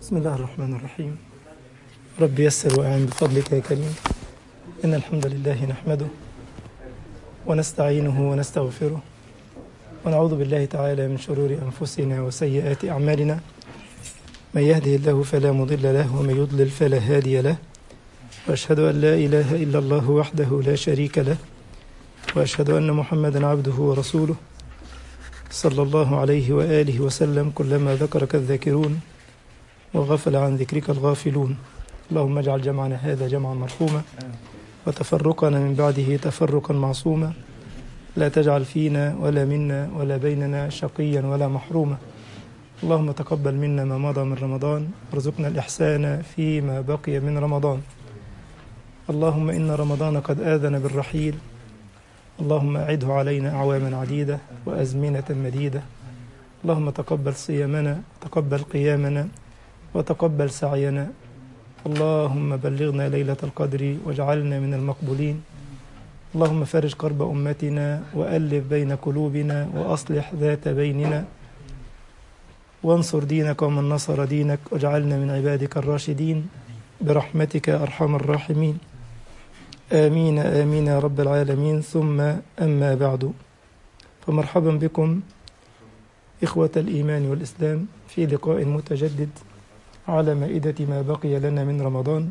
بسم الله الرحمن الرحيم رب يسر وأعن بفضلك يا كريم إن الحمد لله نحمده ونستعينه ونستغفره ونعوذ بالله تعالى من شرور أنفسنا وسيئات أعمالنا من يهده الله فلا مضل له ومن يضلل فلا هادي له وأشهد أن لا إله إلا الله وحده لا شريك له وأشهد أن محمدا عبده ورسوله صلى الله عليه وآله وسلم كلما ذكرك الذاكرون وغفل عن ذكرك الغافلون اللهم اجعل جمعنا هذا جمعا مرحوما وتفرقنا من بعده تفرقا معصوما لا تجعل فينا ولا منا ولا بيننا شقيا ولا محروما اللهم تقبل منا ما مضى من رمضان وارزقنا الإحسان فيما بقي من رمضان اللهم إن رمضان قد آذن بالرحيل اللهم أعده علينا أعواما عديدة وأزمنة مديدة اللهم تقبل صيامنا تقبل قيامنا وتقبل سعينا اللهم بلغنا ليلة القدر واجعلنا من المقبولين اللهم فرج كرب أمتنا وألف بين قلوبنا وأصلح ذات بيننا وانصر دينك ومن نصر دينك واجعلنا من عبادك الراشدين برحمتك يا أرحم الراحمين آمين آمين يا رب العالمين ثم أما بعد فمرحبا بكم إخوة الإيمان والإسلام في لقاء متجدد على مائدة ما بقي لنا من رمضان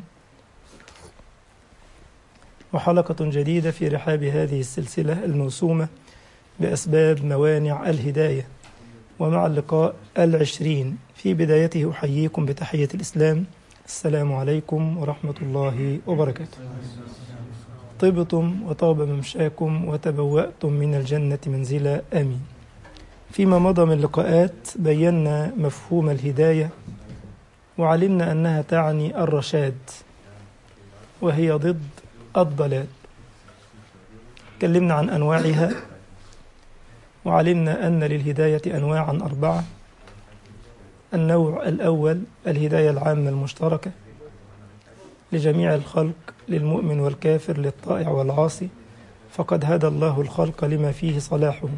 وحلقة جديدة في رحاب هذه السلسلة الموسومة بأسباب موانع الهداية ومع اللقاء العشرين في بدايته أحييكم بتحية الإسلام السلام عليكم ورحمة الله وبركاته طبتم وطاب ممشاكم وتبوأتم من الجنة منزلا آمين فيما مضى من لقاءات بينا مفهوم الهداية وعلمنا أنها تعني الرشاد وهي ضد الضلال تكلمنا عن أنواعها وعلمنا أن للهداية أنواعا أربعة النوع الأول الهداية العامة المشتركة لجميع الخلق للمؤمن والكافر للطائع والعاصي فقد هدى الله الخلق لما فيه صلاحهم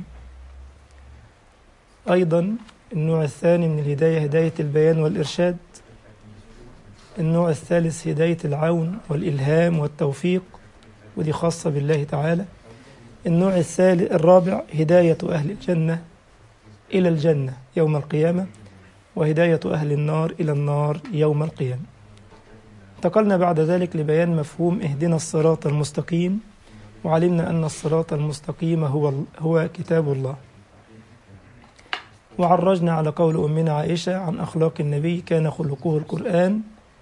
أيضا النوع الثاني من الهداية هداية البيان والإرشاد النوع الثالث هداية العون والإلهام والتوفيق ودي خاصة بالله تعالى النوع الثالث الرابع هداية أهل الجنة إلى الجنة يوم القيامة وهداية أهل النار إلى النار يوم القيامة انتقلنا بعد ذلك لبيان مفهوم اهدنا الصراط المستقيم وعلمنا أن الصراط المستقيم هو هو كتاب الله وعرجنا على قول أمنا عائشة عن أخلاق النبي كان خلقه القرآن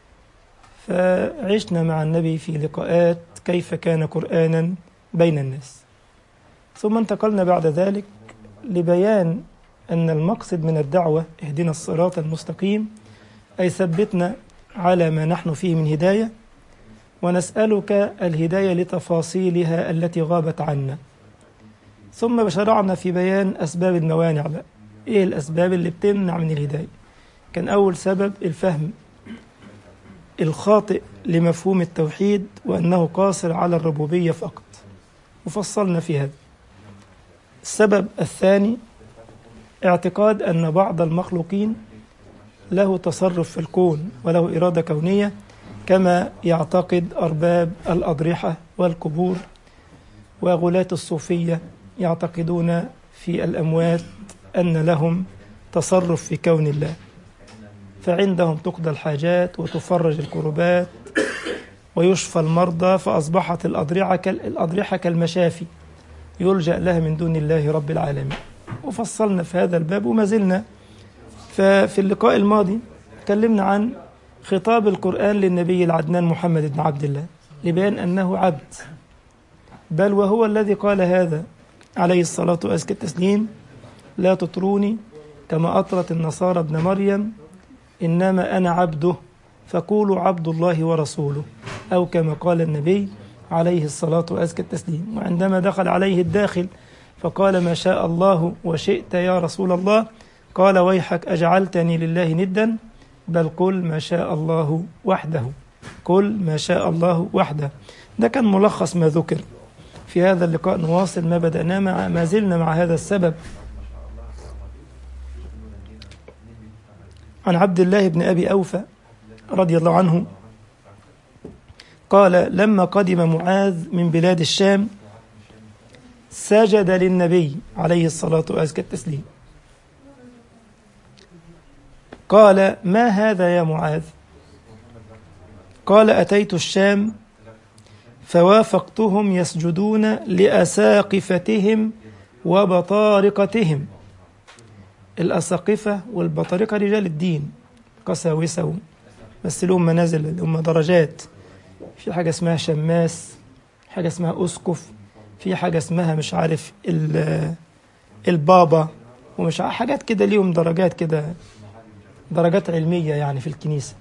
فعشنا مع النبي في لقاءات كيف كان قرآنا بين الناس ثم انتقلنا بعد ذلك لبيان أن المقصد من الدعوة اهدنا الصراط المستقيم أي ثبتنا على ما نحن فيه من هداية ونسألك الهداية لتفاصيلها التي غابت عنا ثم شرعنا في بيان أسباب الموانع بقى إيه الأسباب اللي بتمنع من الهداية كان أول سبب الفهم الخاطئ لمفهوم التوحيد وأنه قاصر على الربوبية فقط وفصلنا في هذا السبب الثاني اعتقاد أن بعض المخلوقين له تصرف في الكون وله إرادة كونية كما يعتقد أرباب الأضرحة والقبور وغلاة الصوفية يعتقدون في الأموات أن لهم تصرف في كون الله فعندهم تقضى الحاجات وتفرج الكربات ويشفى المرضى فأصبحت الأضرحة الأضرحة كالمشافي يلجأ لها من دون الله رب العالمين وفصلنا في هذا الباب وما زلنا ففي اللقاء الماضي تكلمنا عن خطاب القرآن للنبي العدنان محمد بن عبد الله لبيان أنه عبد بل وهو الذي قال هذا عليه الصلاة وأزكى التسليم لا تطروني كما أطرت النصارى ابن مريم إنما أنا عبده فقولوا عبد الله ورسوله أو كما قال النبي عليه الصلاة وأزكى التسليم وعندما دخل عليه الداخل فقال ما شاء الله وشئت يا رسول الله قال ويحك أجعلتني لله ندا بل قل ما شاء الله وحده قل ما شاء الله وحده ده كان ملخص ما ذكر في هذا اللقاء نواصل ما بدأناه مع ما زلنا مع هذا السبب عن عبد الله بن أبي أوفى رضي الله عنه قال لما قدم معاذ من بلاد الشام سجد للنبي عليه الصلاة وأزكى التسليم قال ما هذا يا معاذ قال أتيت الشام فوافقتهم يسجدون لأساقفتهم وبطارقتهم الأساقفة والبطارقة رجال الدين قساوسة بس لهم منازل لهم درجات في حاجة اسمها شماس حاجة اسمها أسقف في حاجة اسمها مش عارف البابا ومش عارف حاجات كده ليهم درجات كده درجات علمية يعني في الكنيسة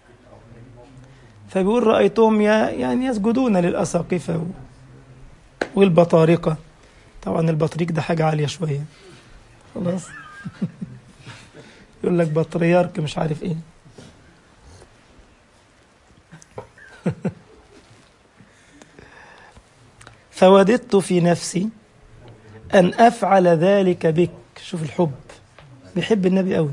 فبيقول رأيتهم يعني يسجدون للأساقفة والبطارقة طبعا البطريق ده حاجة عالية شوية خلاص يقول لك بطريرك مش عارف ايه فوددت في نفسي أن أفعل ذلك بك شوف الحب بيحب النبي قوي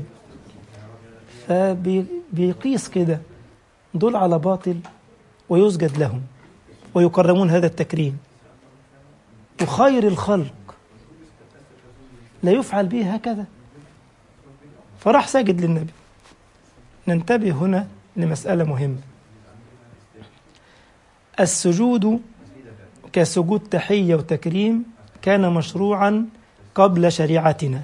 فبيقيس كده دول على باطل ويسجد لهم ويكرمون هذا التكريم وخير الخلق لا يفعل به هكذا فراح ساجد للنبي ننتبه هنا لمسألة مهمة السجود كسجود تحية وتكريم كان مشروعا قبل شريعتنا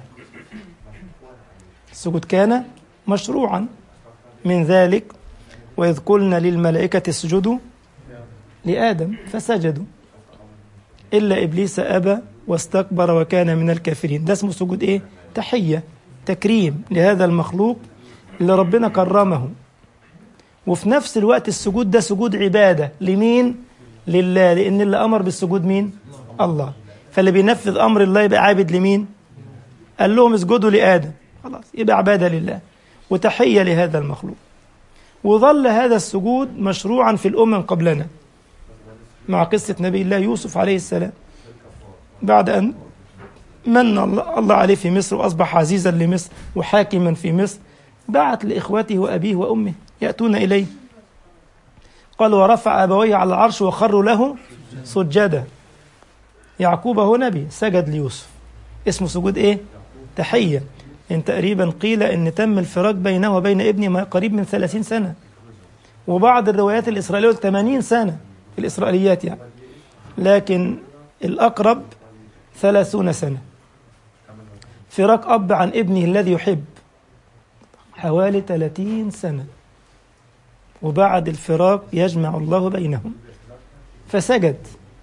السجود كان مشروعا من ذلك وإذ قلنا للملائكة اسجدوا لآدم فسجدوا إلا إبليس أبى واستكبر وكان من الكافرين ده اسمه سجود إيه؟ تحية تكريم لهذا المخلوق اللي ربنا كرمه وفي نفس الوقت السجود ده سجود عبادة لمين؟ لله لأن اللي أمر بالسجود مين؟ الله فاللي بينفذ أمر الله يبقى عابد لمين؟ قال لهم اسجدوا لآدم خلاص يبقى عبادة لله وتحية لهذا المخلوق وظل هذا السجود مشروعا في الأمم قبلنا مع قصة نبي الله يوسف عليه السلام بعد أن من الله عليه في مصر وأصبح عزيزا لمصر وحاكما في مصر بعت لإخوته وأبيه وأمه يأتون إليه قال ورفع أبويه على العرش وخروا له سجدا يعقوب هو نبي سجد ليوسف اسمه سجود إيه؟ تحية إن تقريبا قيل إن تم الفراق بينه وبين ابنه ما قريب من 30 سنة وبعض الروايات الإسرائيلية 80 سنة الإسرائيليات يعني لكن الأقرب ثلاثون سنة فراق أب عن ابنه الذي يحب حوالي 30 سنة وبعد الفراق يجمع الله بينهم فسجد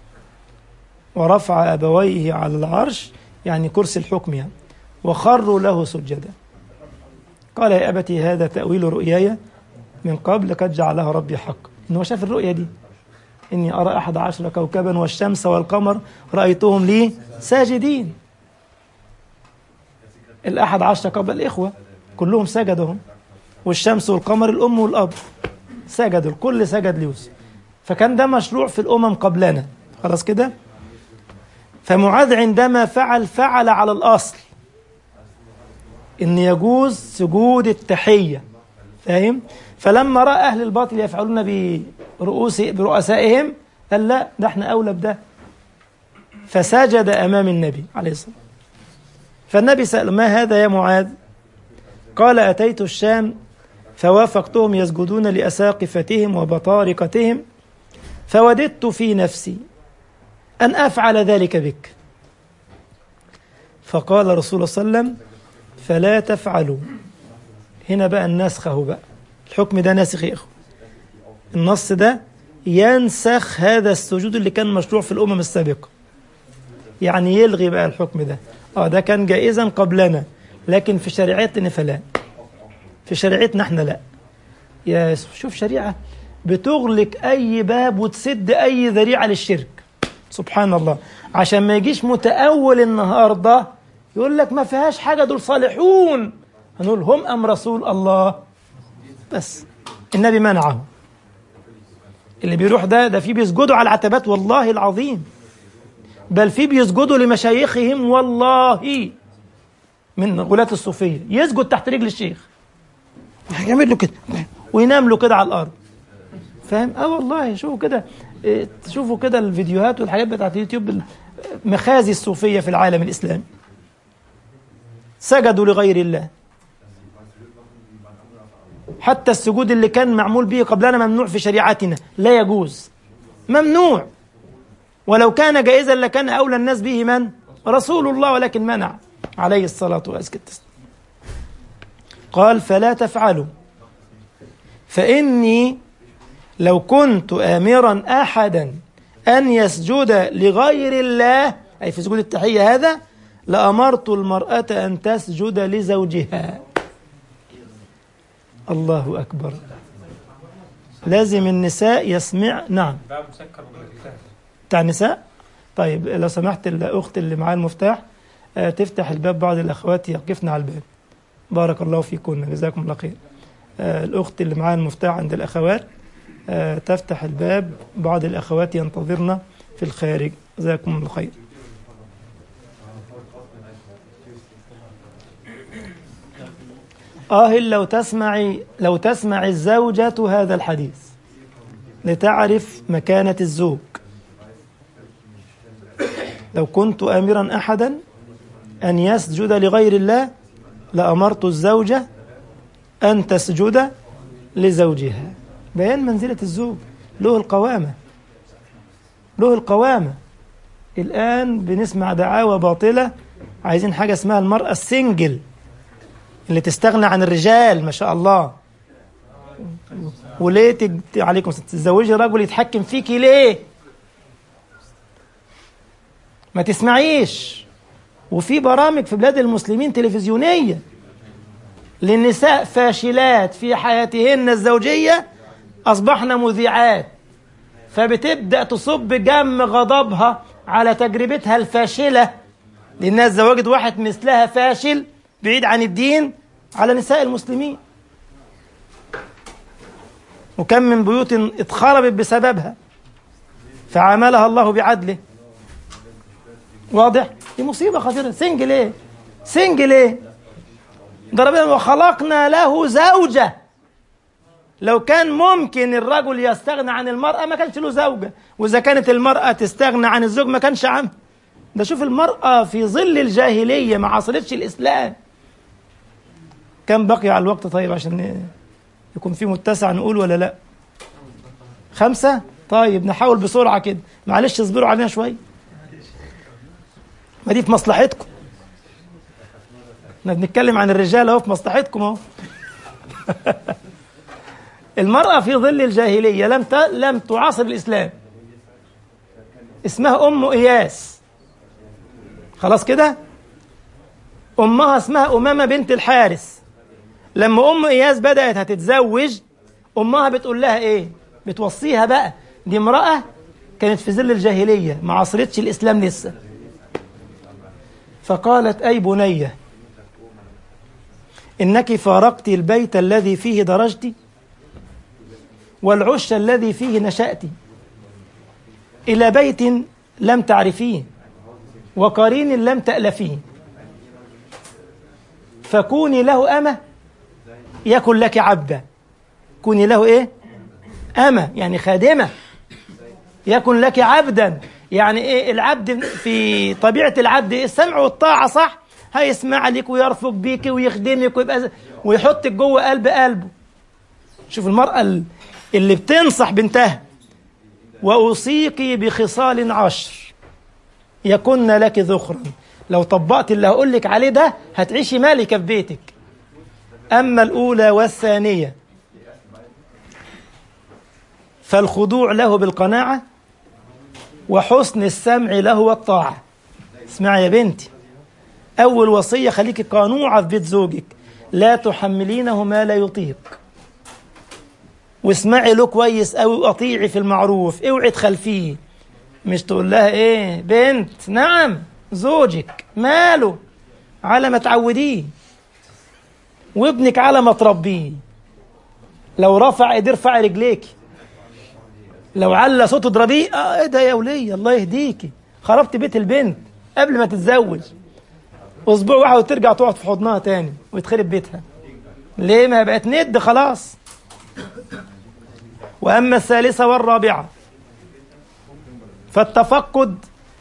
ورفع أبويه على العرش يعني كرسي الحكم يعني وخروا له سجدا قال يا أبتي هذا تأويل رؤياي من قبل قد جعلها ربي حق إنه شاف الرؤيا دي إني أرى أحد عشر كوكبا والشمس والقمر رأيتهم لي ساجدين الأحد عشر كوكب الإخوة كلهم سجدهم والشمس والقمر الأم والأب سجدوا الكل سجد ليوسف فكان ده مشروع في الأمم قبلنا خلاص كده فمعاذ عندما فعل فعل على الأصل إن يجوز سجود التحية فاهم فلما رأى أهل الباطل يفعلون برؤوس برؤسائهم قال لا ده احنا أولى بده فسجد أمام النبي عليه الصلاة فالنبي سأل ما هذا يا معاذ قال أتيت الشام فوافقتهم يسجدون لأساقفتهم وبطارقتهم فوددت في نفسي أن أفعل ذلك بك فقال رسول الله صلى الله عليه وسلم فلا تفعلوا هنا بقى النسخ اهو بقى الحكم ده ناسخ يا اخو النص ده ينسخ هذا السجود اللي كان مشروع في الامم السابقه يعني يلغي بقى الحكم ده اه ده كان جائزا قبلنا لكن في شريعتنا فلا في شريعتنا احنا لا يا شوف شريعه بتغلق اي باب وتسد اي ذريعه للشرك سبحان الله عشان ما يجيش متأول النهارده يقول لك ما فيهاش حاجه دول صالحون هنقول هم ام رسول الله بس النبي منعه اللي بيروح ده ده في بيسجدوا على العتبات والله العظيم بل في بيسجدوا لمشايخهم والله من غلاة الصوفية يسجد تحت رجل الشيخ يعمل له كده وينام له كده على الارض فاهم اه والله شوفوا كده إيه، شوفوا كده الفيديوهات والحاجات بتاعت اليوتيوب مخازي الصوفيه في العالم الاسلامي سجدوا لغير الله حتى السجود اللي كان معمول به قبلنا ممنوع في شريعتنا لا يجوز ممنوع ولو كان جائزا لكان أولى الناس به من؟ رسول الله ولكن منع عليه الصلاة والسلام قال فلا تفعلوا فإني لو كنت آمرا أحدا أن يسجد لغير الله أي في سجود التحية هذا لأمرت المرأة أن تسجد لزوجها الله أكبر لازم النساء يسمع نعم باب مسكر ومفتاح بتاع النساء طيب لو سمحت الأخت اللي معاها المفتاح آه، تفتح الباب بعض الأخوات يقفن على الباب بارك الله فيكن جزاكم الله خير آه، الأخت اللي معاها المفتاح عند الأخوات آه، تفتح الباب بعض الأخوات ينتظرن في الخارج جزاكم الله خير آه لو تسمعي لو تسمع الزوجة هذا الحديث لتعرف مكانة الزوج لو كنت آمرا أحدا أن يسجد لغير الله لأمرت الزوجة أن تسجد لزوجها بيان منزلة الزوج له القوامة له القوامة الآن بنسمع دعاوى باطلة عايزين حاجة اسمها المرأة السنجل اللي تستغنى عن الرجال ما شاء الله وليه تج... عليكم السلام. تتزوجي رجل يتحكم فيكي ليه ما تسمعيش وفي برامج في بلاد المسلمين تلفزيونية للنساء فاشلات في حياتهن الزوجية أصبحن مذيعات فبتبدأ تصب جم غضبها على تجربتها الفاشلة لأنها تزوجت واحد مثلها فاشل بعيد عن الدين على نساء المسلمين وكم من بيوت اتخربت بسببها فعاملها الله بعدله واضح دي مصيبة خطيرة سنجل ايه سنجل ايه ده ربنا وخلقنا له زوجة لو كان ممكن الرجل يستغنى عن المرأة ما كانش له زوجة وإذا كانت المرأة تستغنى عن الزوج ما كانش عم ده شوف المرأة في ظل الجاهلية ما عصرتش الإسلام كم بقي على الوقت طيب عشان يكون في متسع نقول ولا لا خمسة طيب نحاول بسرعة كده معلش اصبروا علينا شوية ما دي في مصلحتكم احنا بنتكلم عن الرجال اهو في مصلحتكم اهو المرأة في ظل الجاهلية لم ت... لم تعاصر الإسلام اسمها أم إياس خلاص كده أمها اسمها أمامة بنت الحارس لما أم إياس بدأت هتتزوج أمها بتقول لها إيه بتوصيها بقى دي امرأة كانت في ظل الجاهلية ما عصرتش الإسلام لسه فقالت أي بنية إنك فارقت البيت الذي فيه درجت والعش الذي فيه نشأت إلى بيت لم تعرفيه وقرين لم تألفيه فكوني له أمة يكن لك عبدا كوني له إيه أمة يعني خادمة يكن لك عبدا يعني إيه العبد في طبيعة العبد إيه السمع والطاعة صح هيسمع لك ويرفق بيك ويخدمك ويبقى ويحطك جوه قلب قلبه شوف المرأة اللي بتنصح بنتها وأوصيك بخصال عشر يكن لك ذخرا لو طبقت اللي هقول لك عليه ده هتعيشي مالكة في بيتك أما الأولى والثانية فالخضوع له بالقناعة وحسن السمع له والطاعة اسمعي يا بنتي أول وصية خليك قنوعة في بيت زوجك لا تحملينه ما لا يطيق واسمعي له كويس أوي وأطيعي في المعروف اوعي تخلفيه مش تقول لها ايه بنت نعم زوجك ماله على ما تعوديه وابنك على ما تربيه لو رفع ايديه ارفعي رجليك لو على صوته اضربيه اه ايه ده يا وليه الله يهديكي خربت بيت البنت قبل ما تتزوج اسبوع واحد وترجع تقعد في حضنها تاني ويتخرب بيتها ليه ما بقت ند خلاص وأما الثالثة والرابعة فالتفقد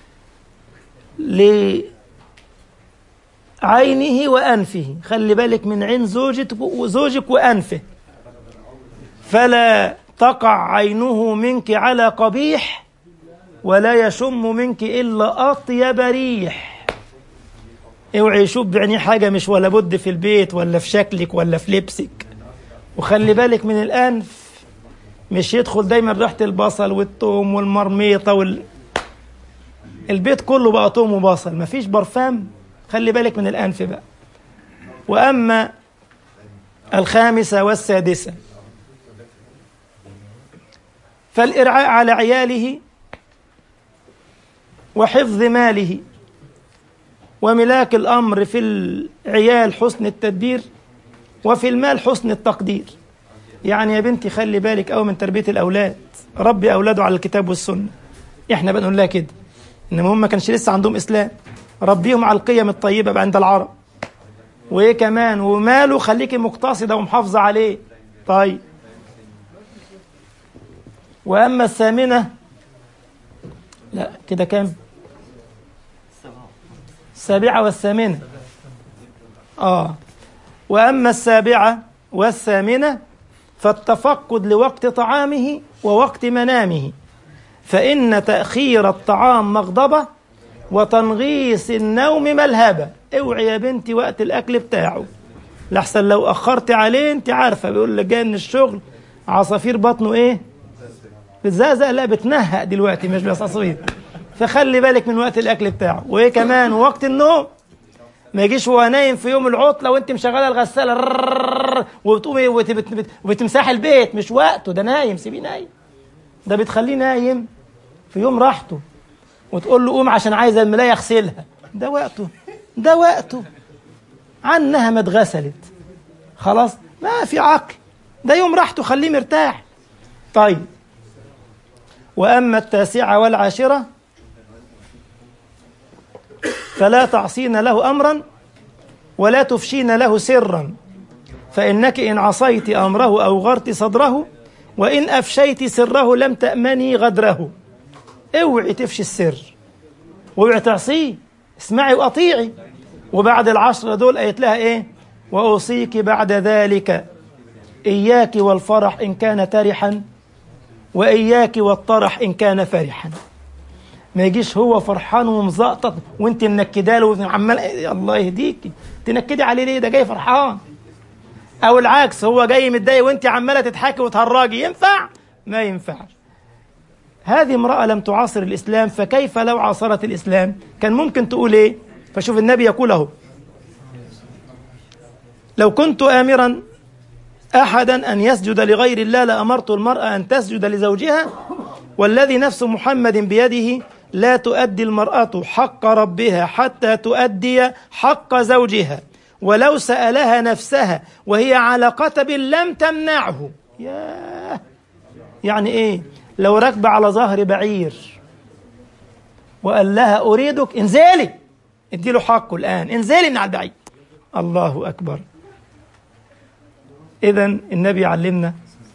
لعينه وأنفه خلي بالك من عين زوجك وزوجك وأنفه فلا تقع عينه منك على قبيح ولا يشم منك إلا أطيب ريح اوعي يشوف بعينيه حاجة مش ولا بد في البيت ولا في شكلك ولا في لبسك وخلي بالك من الأنف مش يدخل دايما ريحة البصل والثوم والمرميطة وال... البيت كله بقى ثوم وبصل مفيش برفان خلي بالك من الأنف بقى وأما الخامسة والسادسة فالإرعاء على عياله وحفظ ماله وملاك الأمر في العيال حسن التدبير وفي المال حسن التقدير يعني يا بنتي خلي بالك أو من تربية الأولاد ربي أولاده على الكتاب والسنة إحنا بنقول لها كده إنما هم ما كانش لسه عندهم إسلام ربيهم على القيم الطيبة عند العرب وإيه كمان وماله خليكي مقتصدة ومحافظة عليه طيب وأما الثامنة لا كده كام السابعة والثامنة آه وأما السابعة والثامنة فالتفقد لوقت طعامه ووقت منامه فإن تأخير الطعام مغضبة وتنغيص النوم ملهبة اوعي يا بنتي وقت الأكل بتاعه لحسن لو أخرت عليه أنت عارفة بيقول لك جاي من الشغل عصافير بطنه إيه بتزقزق لا بتنهق دلوقتي مش بعصافير فخلي بالك من وقت الأكل بتاعه وإيه كمان وقت النوم ما يجيش وهو نايم في يوم العطلة وانت مشغلة الغسالة وبتقومي وبتمسحي البيت مش وقته ده نايم سيبيه نايم ده بتخليه نايم في يوم راحته وتقول له قوم عشان عايز الملاية اغسلها ده وقته ده وقته عنها ما اتغسلت خلاص ما في عقل ده يوم راحته خليه مرتاح طيب وأما التاسعة والعاشرة فلا تعصين له أمرا ولا تفشين له سرا فإنك إن عصيت أمره أو غرت صدره وإن أفشيت سره لم تأمني غدره اوعي تفشي السر واوعي تعصيه اسمعي وأطيعي وبعد العشرة دول قالت لها إيه وأوصيك بعد ذلك إياك والفرح إن كان ترحا وإياك والطرح إن كان فرحا ما يجيش هو فرحان ومزقطط وانت منكده له وعمال الله يهديكي تنكدي عليه ليه ده جاي فرحان او العكس هو جاي متضايق وانت عماله تضحكي وتهرجي ينفع ما ينفعش هذه امراه لم تعاصر الاسلام فكيف لو عاصرت الاسلام كان ممكن تقول ايه فشوف النبي يقول اهو لو كنت امرا احدا ان يسجد لغير الله لامرت المراه ان تسجد لزوجها والذي نفس محمد بيده لا تؤدي المرأة حق ربها حتى تؤدي حق زوجها ولو سألها نفسها وهي على قتب لم تمنعه ياه يعني ايه لو ركب على ظهر بعير وقال لها أريدك انزلي ادي له حقه الآن انزلي من على البعير الله أكبر إذا النبي علمنا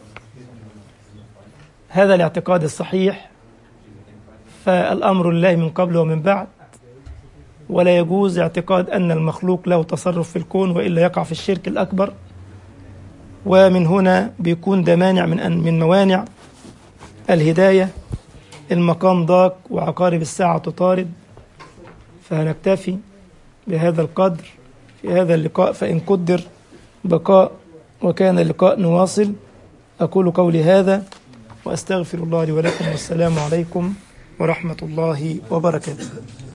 هذا الاعتقاد الصحيح فالأمر لله من قبل ومن بعد ولا يجوز اعتقاد أن المخلوق له تصرف في الكون وإلا يقع في الشرك الأكبر ومن هنا بيكون ده مانع من أن من موانع الهداية المقام ضاق وعقارب الساعة تطارد فهنكتفي بهذا القدر في هذا اللقاء فإن قدر بقاء وكان اللقاء نواصل أقول قولي هذا وأستغفر الله لي ولكم والسلام عليكم ورحمة الله وبركاته